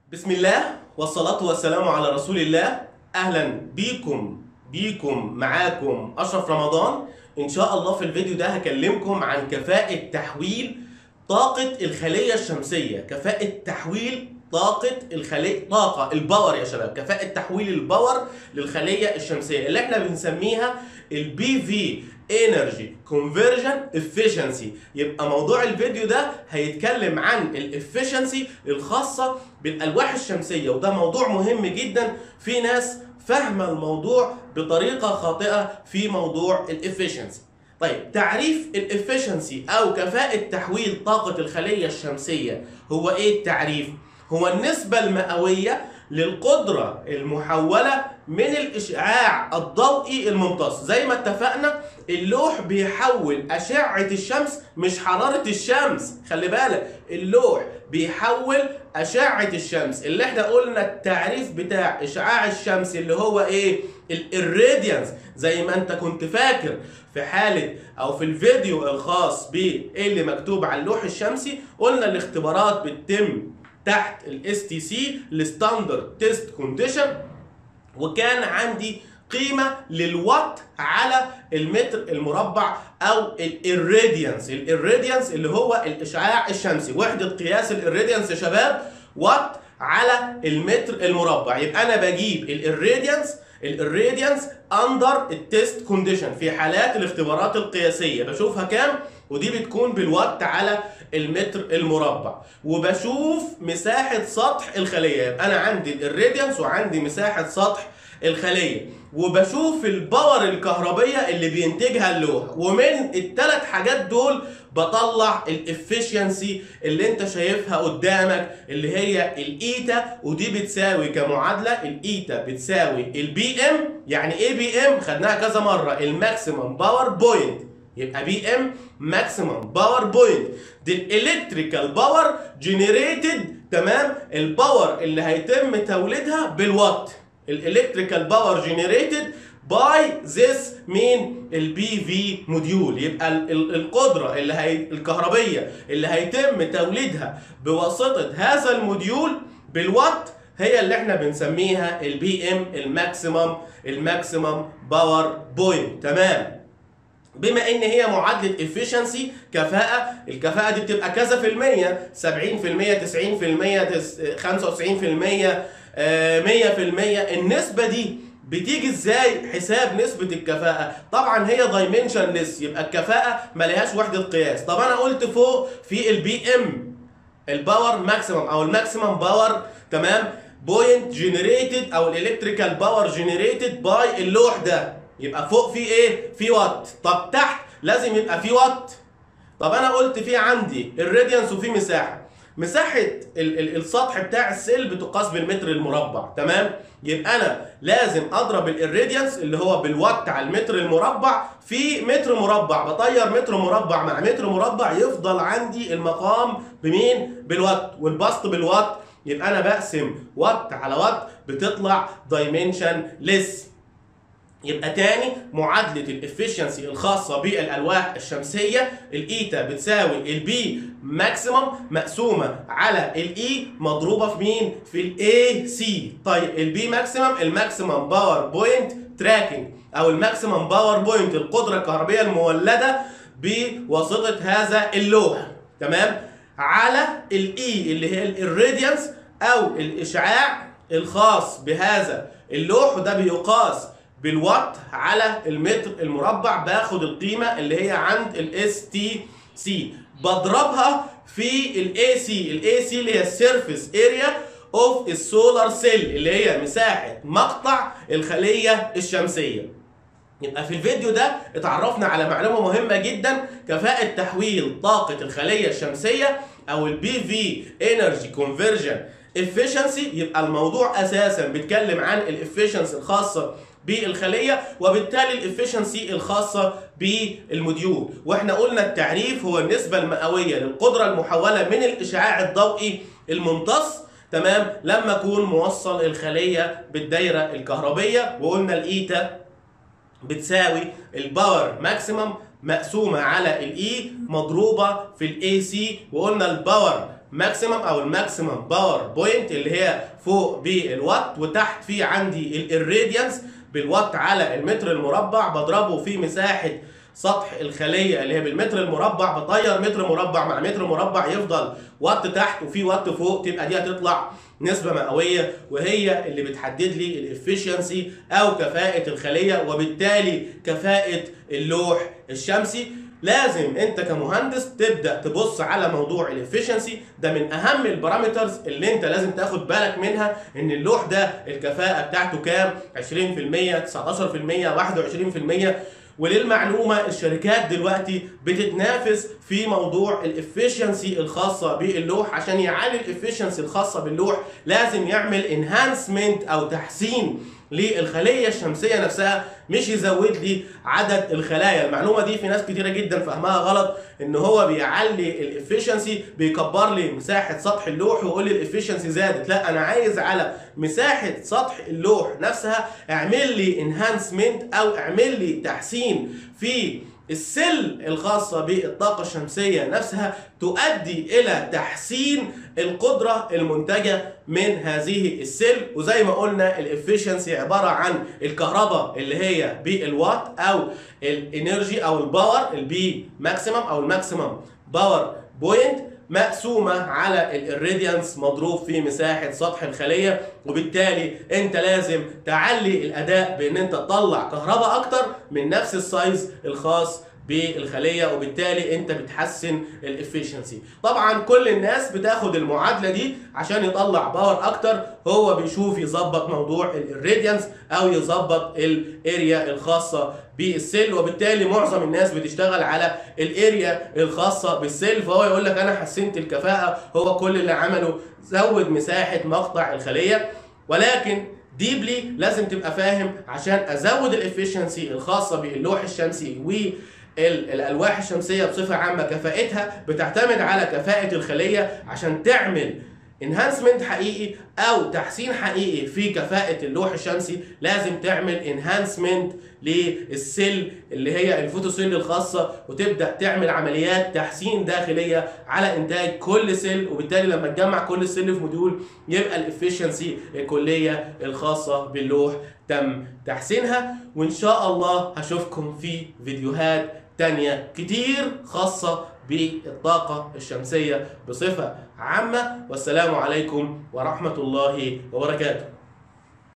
بسم الله والصلاة والسلام على رسول الله أهلا بيكم بيكم معاكم أشرف رمضان إن شاء الله في الفيديو ده هكلمكم عن كفاءة تحويل طاقة الخلية الشمسية كفاءة تحويل طاقة الخلية طاقة الباور يا شباب كفاءة تحويل الباور للخلية الشمسية اللي احنا بنسميها البي في انرجي كونفرجن افيشنسي يبقى موضوع الفيديو ده هيتكلم عن الافيشنسي الخاصة بالالواح الشمسية وده موضوع مهم جدا في ناس فاهمة الموضوع بطريقة خاطئة في موضوع الافيشنسي طيب تعريف الافيشنسي او كفاءة تحويل طاقة الخلية الشمسية هو ايه التعريف؟ هو النسبة المئوية للقدرة المحولة من الإشعاع الضوئي الممتص زي ما اتفقنا اللوح بيحول أشعة الشمس مش حرارة الشمس خلي بالك اللوح بيحول أشعة الشمس اللي احنا قلنا التعريف بتاع إشعاع الشمس اللي هو إيه الإراديانس زي ما انت كنت فاكر في حالة أو في الفيديو الخاص باللي مكتوب على اللوح الشمسي قلنا الاختبارات بتتم تحت الاس تي سي الستاندرد تيست كونديشن وكان عندي قيمة للوات على المتر المربع أو الإراديانس الإراديانس اللي هو الإشعاع الشمسي وحدة قياس الإراديانس يا شباب وات على المتر المربع يبقى أنا بجيب الإراديانس الإراديانس أندر التيست كونديشن في حالات الاختبارات القياسية بشوفها كام ودي بتكون بالوات على المتر المربع وبشوف مساحة سطح الخلية يبقى أنا عندي الراديانس وعندي مساحة سطح الخلية وبشوف الباور الكهربية اللي بينتجها اللوح ومن الثلاث حاجات دول بطلع الافشنسي اللي انت شايفها قدامك اللي هي الايتا ودي بتساوي كمعادله الايتا بتساوي البي ام يعني ايه بي ام خدناها كذا مره الماكسيمم باور بوينت يبقى بي ام ماكسيمم باور بوينت دي الالكتريكال باور جنريتد تمام الباور اللي هيتم توليدها بالوات الالكتريكال باور جنريتد باي ذس مين البي في موديول يبقى ال ال القدره اللي هي الكهربيه اللي هيتم توليدها بواسطه هذا الموديول بالوات هي اللي احنا بنسميها البي ام الماكسيمم الماكسيمم باور بوينت تمام بما ان هي معادله افشنسي كفاءه الكفاءه دي بتبقى كذا في المية 70% 90% 95% 100% النسبه دي بتيجي ازاي حساب نسبه الكفاءه طبعا هي دايمنشن ليس يبقى الكفاءه ملهاش وحده قياس طب انا قلت فوق في البي ام الباور ماكسيمم او الماكسيمم باور تمام بوينت جنريتد او الالكتريكال باور جنريتد باي اللوح ده يبقى فوق في ايه؟ في وات، طب تحت لازم يبقى في وات. طب انا قلت في عندي الراديانس وفي مساحه. مساحه ال ال السطح بتاع السيل بتقاس بالمتر المربع، تمام؟ يبقى انا لازم اضرب الراديانس اللي هو بالوات على المتر المربع في متر مربع، بطير متر مربع مع متر مربع يفضل عندي المقام بمين؟ بالوات، والبسط بالوات، يبقى انا بقسم وات على وات بتطلع دايمنشن ليس. يبقى تاني معادلة الافشنسي الخاصة بالألواح الشمسية الإيتا بتساوي البي ماكسيمم مقسومة على الإي مضروبة في مين؟ في الأي سي طيب البي ماكسيمم الماكسيمم باور بوينت تراكنج أو الماكسيمم باور بوينت القدرة الكهربية المولدة بواسطة هذا اللوح تمام؟ على الإي اللي هي الراديانس أو الإشعاع الخاص بهذا اللوح وده بيقاس بالوات على المتر المربع باخد القيمة اللي هي عند الاس تي سي بضربها في الاي سي الاي سي اللي هي السيرفيس اريا اوف السولار سيل اللي هي مساحة مقطع الخلية الشمسية يبقى في الفيديو ده اتعرفنا على معلومة مهمة جدا كفاءة تحويل طاقة الخلية الشمسية او البي في انرجي كونفرجن efficiency يبقى الموضوع اساسا بيتكلم عن الافشنسي الخاصه بالخليه وبالتالي الافشنسي الخاصه بالموديول واحنا قلنا التعريف هو النسبه المئويه للقدره المحوله من الاشعاع الضوئي الممتص تمام لما اكون موصل الخليه بالدايره الكهربيه وقلنا الايتا بتساوي الباور ماكسيمم مقسومه على الاي مضروبه في الاي سي وقلنا الباور ماكسيمم او الماكسيمم باور بوينت اللي هي فوق بالوات وتحت في عندي الراديانس بالوات على المتر المربع بضربه في مساحه سطح الخليه اللي هي بالمتر المربع بطير متر مربع مع متر مربع يفضل وات تحت وفي وات فوق تبقى دي هتطلع نسبه مئويه وهي اللي بتحدد لي الافشنسي او كفاءه الخليه وبالتالي كفاءه اللوح الشمسي لازم انت كمهندس تبدا تبص على موضوع الافشنسي ده من اهم البارامترز اللي انت لازم تاخد بالك منها ان اللوح ده الكفاءه بتاعته كام 20% 19% 21% وللمعلومه الشركات دلوقتي بتتنافس في موضوع الافشنسي الخاصه باللوح عشان يعلي الافشنسي الخاصه باللوح لازم يعمل انهانسمنت او تحسين للخليه الشمسيه نفسها مش يزود لي عدد الخلايا المعلومه دي في ناس كتيره جدا فاهمها غلط ان هو بيعلي الافشنسي بيكبر لي مساحه سطح اللوح ويقول لي الافشنسي زادت لا انا عايز على مساحه سطح اللوح نفسها اعمل لي انهانسمنت او اعمل لي تحسين في السل الخاصة بالطاقة الشمسية نفسها تؤدي إلى تحسين القدرة المنتجة من هذه السل وزي ما قلنا الافشنسي عبارة عن الكهرباء اللي هي بالوات أو الانرجي أو الباور البي ماكسيمم أو الماكسيمم باور بوينت مقسومة على الراديانس مضروب في مساحة سطح الخلية وبالتالي انت لازم تعلي الاداء بان انت تطلع كهرباء اكتر من نفس السايز الخاص بالخليه وبالتالي انت بتحسن الافشنسي طبعا كل الناس بتاخد المعادله دي عشان يطلع باور اكتر هو بيشوف يظبط موضوع الراديانس او يظبط الاريا الخاصه بالسيل وبالتالي معظم الناس بتشتغل على الاريا الخاصه بالسيل فهو يقول لك انا حسنت الكفاءه هو كل اللي عمله زود مساحه مقطع الخليه ولكن ديبلي لازم تبقى فاهم عشان ازود الافشنسي الخاصه باللوح الشمسي و الالواح الشمسيه بصفه عامه كفاءتها بتعتمد على كفاءه الخليه عشان تعمل انهانسمنت حقيقي او تحسين حقيقي في كفاءه اللوح الشمسي لازم تعمل انهانسمنت للسيل اللي هي الفوتوسيل الخاصه وتبدا تعمل عمليات تحسين داخليه على انتاج كل سيل وبالتالي لما تجمع كل سيل في موديول يبقى الافشنسي الكليه الخاصه باللوح تم تحسينها وان شاء الله هشوفكم في فيديوهات تانية كتير خاصة بالطاقة الشمسية بصفة عامة والسلام عليكم ورحمة الله وبركاته